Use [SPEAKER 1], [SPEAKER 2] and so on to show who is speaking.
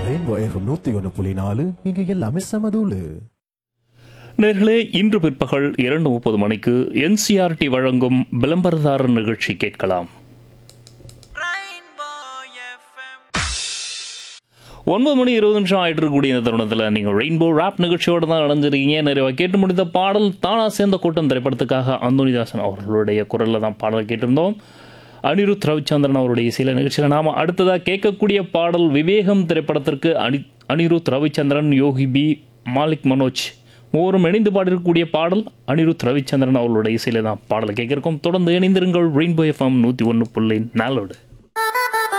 [SPEAKER 1] rainbow FM நூத்தி ஒன்று புள்ளி நாலு இங்க எல்லாமே சமதூளு
[SPEAKER 2] நேர்களே இன்று பிற்பகல் இரண்டு முப்பது மணிக்கு என்சிஆர்டி வழங்கும் விளம்பரதாரர் நிகழ்ச்சி கேட்கலாம் ஒன்பது மணி இருபது நிமிஷம் ஆயிட்டு இருக்கக்கூடிய இந்த தருணத்தில் நீங்கள் ரெயின்போ ராப் நிகழ்ச்சியோடு தான் நடந்திருக்கீங்க நிறைய கேட்டு முடித்த பாடல் தானா சேர்ந்த கூட்டம் திரைப்படத்துக்காக அந்தோனிதாசன் அவர்களுடைய குரலில் தான் பாடல் கேட்டிருந்தோம் அனிருத் ரவிச்சந்திரன் அவருடைய சில நிகழ்ச்சியில் நாம் அடுத்ததாக கேட்கக்கூடிய பாடல் விவேகம் திரைப்படத்திற்கு அனி அனிருத் ரவிச்சந்திரன் யோகி பி மாலிக் மனோஜ் மூவரும் இணைந்து பாடியிருக்கக்கூடிய பாடல் அனிருத் ரவிச்சந்திரன் அவர்களுடைய இசையில தான் பாடலை கேட்கிருக்கோம் தொடர்ந்து இணைந்திருங்கள் ரெயின்போ எஃப்எம் நூற்றி ஒன்று புள்ளி நாலோடு